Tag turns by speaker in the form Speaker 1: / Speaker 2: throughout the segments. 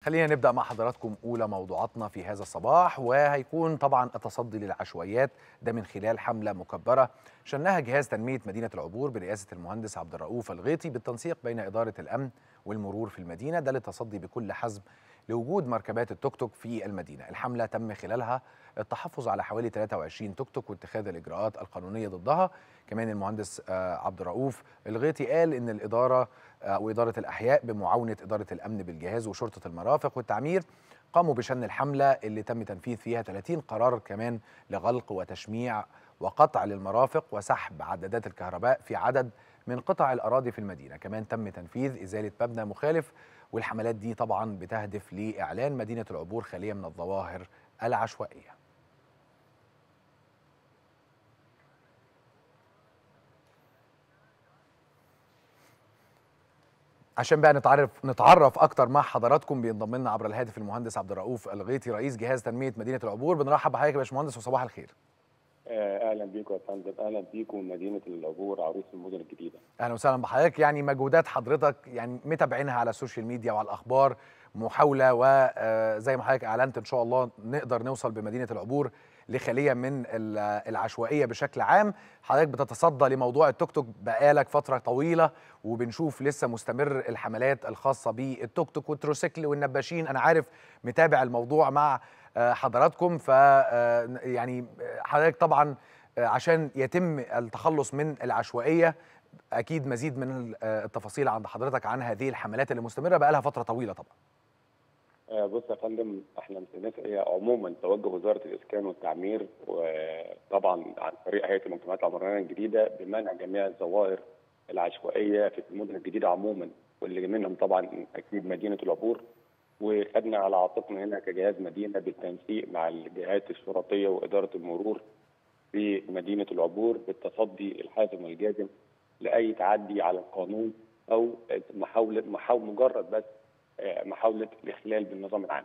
Speaker 1: خلينا نبدا مع حضراتكم اولى موضوعاتنا في هذا الصباح وهيكون طبعا التصدي للعشوائيات ده من خلال حمله مكبره شنها جهاز تنميه مدينه العبور برئاسه المهندس عبد الرؤوف الغيطي بالتنسيق بين اداره الامن والمرور في المدينه ده للتصدي بكل حزم لوجود مركبات التوك توك في المدينه الحمله تم خلالها التحفظ على حوالي 23 توك توك واتخاذ الاجراءات القانونيه ضدها كمان المهندس عبد الرؤوف الغيطي قال ان الاداره واداره الاحياء بمعاونه اداره الامن بالجهاز وشرطه المرافق والتعمير قاموا بشن الحمله اللي تم تنفيذ فيها 30 قرار كمان لغلق وتشميع وقطع للمرافق وسحب عدادات الكهرباء في عدد من قطع الاراضي في المدينه كمان تم تنفيذ ازاله مبنى مخالف والحملات دي طبعا بتهدف لاعلان مدينه العبور خاليه من الظواهر العشوائيه عشان بقى نتعرف نتعرف اكتر مع حضراتكم بينضم لنا عبر الهاتف المهندس عبد الرؤوف الغيطي رئيس جهاز تنميه مدينه العبور بنرحب بحضرتك يا باشمهندس وصباح الخير
Speaker 2: اهلا بيكم يا فندم اهلا بيكم مدينه العبور عروس المدن الجديده
Speaker 1: اهلا وسهلا بحضرتك يعني مجهودات حضرتك يعني متابعينها على السوشيال ميديا وعلى الاخبار محاوله وزي ما حضرتك اعلنت ان شاء الله نقدر نوصل بمدينه العبور لخليه من العشوائيه بشكل عام حضرتك بتتصدى لموضوع التوك توك بقالك فتره طويله وبنشوف لسه مستمر الحملات الخاصه بالتوك توك والتروسيكل والنباشين انا عارف متابع الموضوع مع حضراتكم ف يعني حضرتك طبعا عشان يتم التخلص من العشوائيه اكيد مزيد من التفاصيل عند حضرتك عن هذه الحملات اللي مستمره بقالها فتره طويله طبعا
Speaker 2: بص يا فندم احنا هي عموما توجه وزاره الاسكان والتعمير وطبعا عن طريق هيئه المجتمعات العمرانيه الجديده بمنع جميع الظواهر العشوائيه في المدن الجديده عموما واللي منهم طبعا اكيد مدينه العبور وخدنا على عاتقنا هنا كجهاز مدينه بالتنسيق مع الجهات الشرطيه واداره المرور في مدينه العبور بالتصدي الحازم والجازم لاي تعدي على القانون او محاوله محاول مجرد بس محاوله الاخلال بالنظام العام.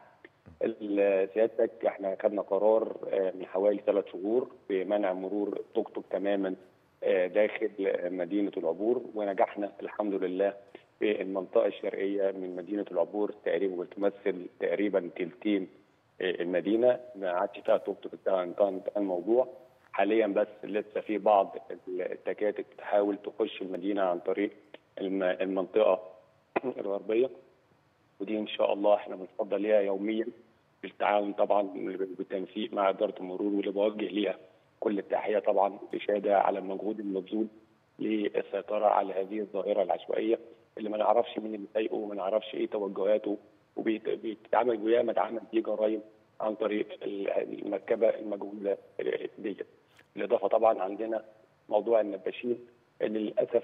Speaker 2: سيادتك احنا خدنا قرار من حوالي ثلاث شهور بمنع مرور توك توك تماما داخل مدينه العبور ونجحنا الحمد لله في المنطقه الشرقيه من مدينه العبور تقريبا بتمثل تقريبا ثلثين المدينه ما عادش فيها توك توك انتهى الموضوع حاليا بس لسه في بعض التكاتك بتحاول تخش المدينه عن طريق المنطقه الغربيه ودي ان شاء الله احنا بنتفضل ليها يوميا بالتعاون طبعا بالتنسيق مع اداره المرور واللي بوجه ليها كل التحيه طبعا اشاده على المجهود المبذول للسيطره على هذه الظاهره العشوائيه اللي ما نعرفش مين اللي سايقه وما نعرفش ايه توجهاته وبيتعمل وياما اتعمل فيه جرائم عن طريق المركبه المجهوله ديت. بالاضافه طبعا عندنا موضوع النباشين اللي للاسف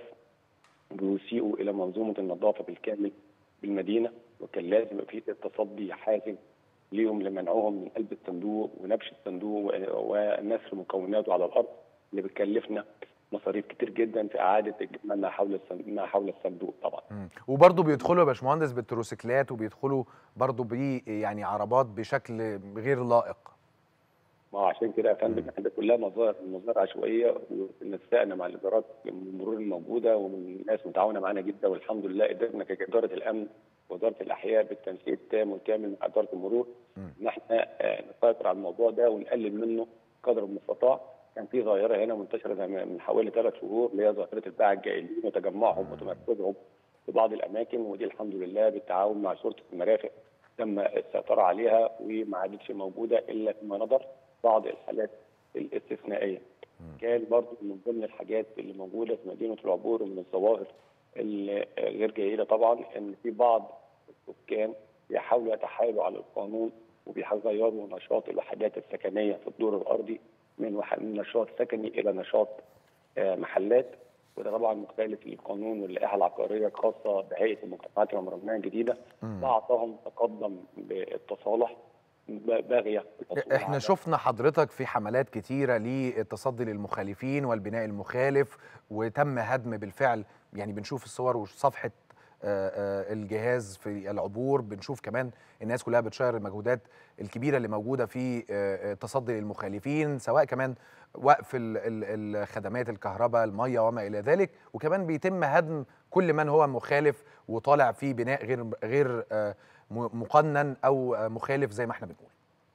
Speaker 2: بيسيئوا الى منظومه النظافه بالكامل بالمدينه وكان لازم يبقى في تصدي حازم ليهم لمنعهم من قلب الصندوق ونبش الصندوق ونسر مكوناته على الارض اللي بتكلفنا مصاريف كتير جدا في اعاده الجمال ما حول ما حول الصندوق طبعا.
Speaker 1: وبرضه بيدخلوا يا باشمهندس بالتروسيكلات وبيدخلوا برضه ب يعني عربات بشكل غير لائق.
Speaker 2: ما عشان كده يا فندم احنا كلها مظاهر مظاهر عشوائيه ونسقنا مع الادارات المرور الموجوده ومن الناس متعاونه معانا جدا والحمد لله قدرنا كاداره الامن واداره الاحياء بالتنسيق التام والكامل مع اداره المرور ان احنا نسيطر على الموضوع ده ونقلل منه قدر المستطاع كان في ظاهره هنا منتشره من حوالي ثلاث شهور اللي هي ظاهره الباعة الجائلين وتجمعهم وتمركزهم في بعض الاماكن ودي الحمد لله بالتعاون مع شرطه المرافق تم السيطره عليها وما عادتش موجوده الا فيما نظر بعض الحالات الاستثنائيه. كان برضو من ضمن الحاجات اللي موجوده في مدينه العبور ومن الظواهر الغير جيده طبعا ان في بعض السكان بيحاولوا يتحايلوا على القانون وبيغيروا نشاط الوحدات السكنيه في الدور الارضي من من نشاط سكني الى نشاط محلات وده طبعا مختلف للقانون واللائحه العقاريه الخاصه بهيئه المجتمعات العمرانيه الجديده بعضهم تقدم بالتصالح باغيه
Speaker 1: احنا شفنا حضرتك في حملات كتيره للتصدي للمخالفين والبناء المخالف وتم هدم بالفعل يعني بنشوف الصور وصفحه الجهاز في العبور بنشوف كمان الناس كلها بتشير المجهودات الكبيره اللي موجوده في التصدي للمخالفين سواء كمان وقف الخدمات الكهرباء الميه وما الى ذلك وكمان بيتم هدم كل من هو مخالف وطالع في بناء غير غير م- مقنن او آه، مخالف زي ما احنا بنقول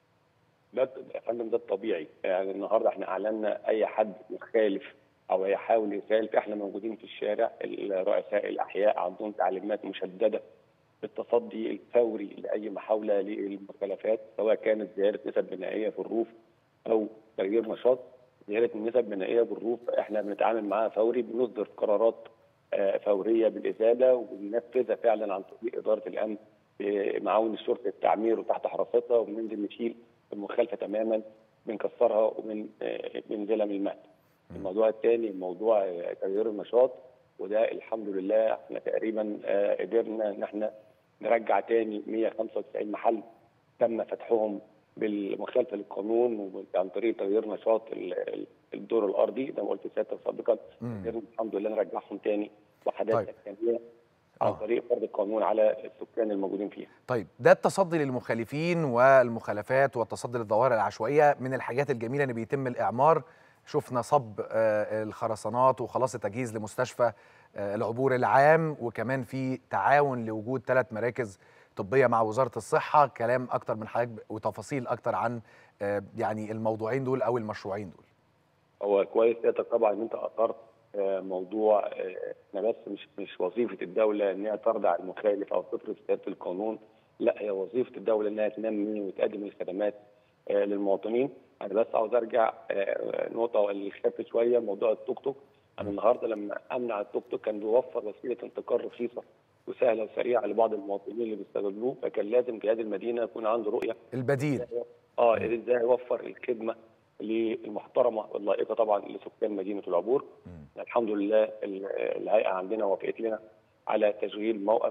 Speaker 2: ده يا فندم ده الطبيعي يعني النهارده احنا اعلنا اي حد مخالف او يحاول يخالف احنا موجودين في الشارع رؤساء الاحياء عندهم تعليمات مشدده بالتصدي الفوري لاي محاوله للمخالفات سواء كانت زياده نسب بنائيه في الروف او تغيير نشاط زياده النسب البنائيه بالروف احنا بنتعامل معاها فوري بنصدر قرارات آه، فوريه بالازاله وبننفذها فعلا عن طريق اداره الامن بمعاون الشرطه التعمير وتحت حراستها وبننزل نشيل المخالفه تماما بنكسرها وبننزلها من المهد. الموضوع الثاني موضوع آه، تغيير النشاط وده الحمد لله احنا تقريبا آه، قدرنا ان احنا نرجع تاني 195 محل تم فتحهم بالمخالفه للقانون وعن طريق تغيير نشاط ال- ال- الدور الارضي زي ما قلت سيادتك سابقا
Speaker 1: مم.
Speaker 2: قدرنا الحمد لله نرجعهم تاني وحدات
Speaker 1: طيب.
Speaker 2: سكنيه عن
Speaker 1: آه.
Speaker 2: طريق فرض القانون على السكان الموجودين فيها.
Speaker 1: طيب ده التصدي للمخالفين والمخالفات والتصدي للظواهر العشوائيه من الحاجات الجميله ان بيتم الاعمار شفنا صب آه، الخرسانات وخلاص التجهيز لمستشفى آه، العبور العام وكمان في تعاون لوجود ثلاث مراكز طبيه مع وزاره الصحه كلام اكتر من حضرتك وتفاصيل اكتر عن آه، يعني الموضوعين دول او المشروعين دول
Speaker 2: هو كويس سيادتك طبعا ان انت اثرت آه، موضوع آه، احنا بس مش مش وظيفه الدوله ان هي تردع المخالف او تفرض سياده القانون لا هي وظيفه الدوله انها تنمي وتقدم الخدمات آه، للمواطنين انا بس عاوز ارجع آه، نقطه اللي خدت شويه موضوع التوك توك انا النهارده لما امنع التوك توك كان بيوفر وسيله انتقال رخيصه وسهله وسريعه لبعض المواطنين اللي بيستغلوه فكان لازم جهاز المدينه يكون عنده رؤيه
Speaker 1: البديل
Speaker 2: اه ازاي يوفر الخدمه للمحترمه واللائقه طبعا لسكان مدينه العبور الحمد لله ال- الهيئه عندنا وافقت لنا على تشغيل موقف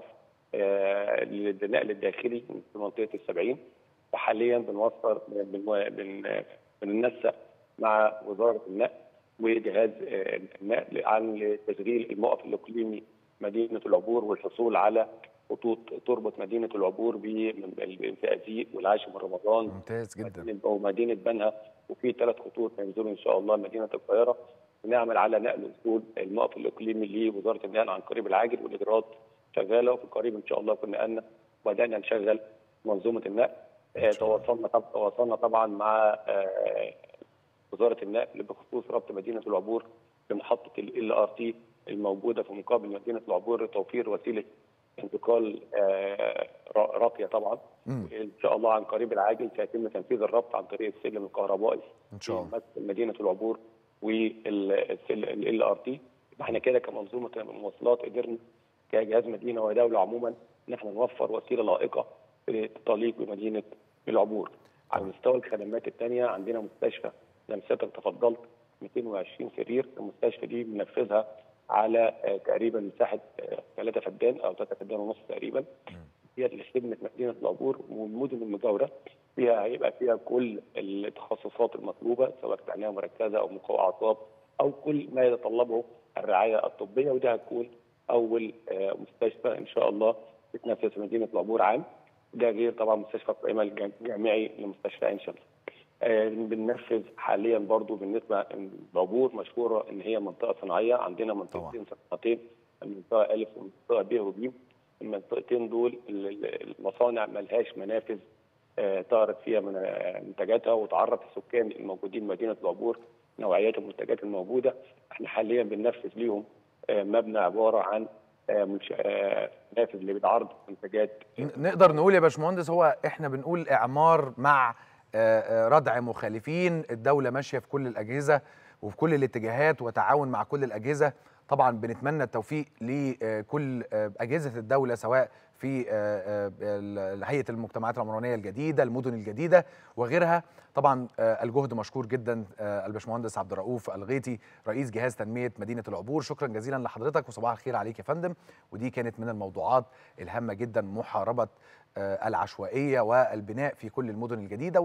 Speaker 2: آه، للنقل الداخلي في منطقه السبعين وحاليا بنوفر بن- بن- بننسق مع وزاره النقل وجهاز آه، النقل عن تشغيل الموقف الاقليمي مدينه العبور والحصول على خطوط تربط مدينه العبور بالزقازيق والعاشر من رمضان
Speaker 1: ممتاز جدا
Speaker 2: مدينة أو مدينة بنها وفي ثلاث خطوط هينزلوا إن شاء الله مدينة القاهرة ونعمل على نقل وصول الموقف الإقليمي لوزارة النقل عن قريب العاجل والإجراءات شغالة وفي القريب إن شاء الله كنا نقلنا وبدأنا نشغل منظومة النقل آه، تواصلنا طب تواصلنا طبعا مع آه، وزارة النقل بخصوص ربط مدينة العبور بمحطة ال ار تي الموجودة في مقابل مدينة العبور لتوفير وسيلة انتقال آه، را- راقية طبعا
Speaker 1: مم.
Speaker 2: ان شاء الله عن قريب العاجل سيتم تنفيذ الربط عن طريق السلم الكهربائي
Speaker 1: ان شاء الله
Speaker 2: في مدينه العبور والال ار تي احنا كده كمنظومه مواصلات قدرنا كجهاز مدينه ودوله عموما ان احنا نوفر وسيله لائقه تليق بمدينه العبور. على مستوى الخدمات الثانيه عندنا مستشفى زي ما سيادتك تفضلت 220 سرير المستشفى دي بننفذها على آه، تقريبا مساحه 3 فدان او 3 فدان ونص تقريبا هي لخدمه مدينه العبور والمدن المجاوره فيها هيبقى فيها كل التخصصات المطلوبه سواء عنايه مركزه او مقاومه اعصاب او كل ما يتطلبه الرعايه الطبيه وده هتكون اول آه، مستشفى ان شاء الله تتنفذ في مدينه العبور عام ده غير طبعا مستشفى القائمه الجامعي لمستشفى عين شمس. آه، بننفذ حاليا برضو بالنسبه العبور مشهوره ان هي منطقه صناعيه عندنا منطقتين صناعتين المنطقه الف والمنطقه ب وج المنطقتين دول ال- ال- المصانع ملهاش منافذ آه، تعرض فيها من- آه، منتجاتها وتعرف السكان الموجودين مدينه العبور نوعيات المنتجات الموجوده احنا حاليا بننفذ ليهم آه، مبنى عباره عن آه، منش- آه، منافذ لعرض منتجات
Speaker 1: ن- نقدر نقول يا باشمهندس هو احنا بنقول اعمار مع آه، آه، ردع مخالفين الدوله ماشيه في كل الاجهزه وفي كل الاتجاهات وتعاون مع كل الاجهزه طبعا بنتمنى التوفيق لكل آه، اجهزه الدوله سواء في آه، آه، ال- هيئه المجتمعات العمرانيه الجديده المدن الجديده وغيرها طبعا آه، الجهد مشكور جدا آه، الباشمهندس عبد الرؤوف الغيطي رئيس جهاز تنميه مدينه العبور شكرا جزيلا لحضرتك وصباح الخير عليك يا فندم ودي كانت من الموضوعات الهامه جدا محاربه آه، العشوائيه والبناء في كل المدن الجديده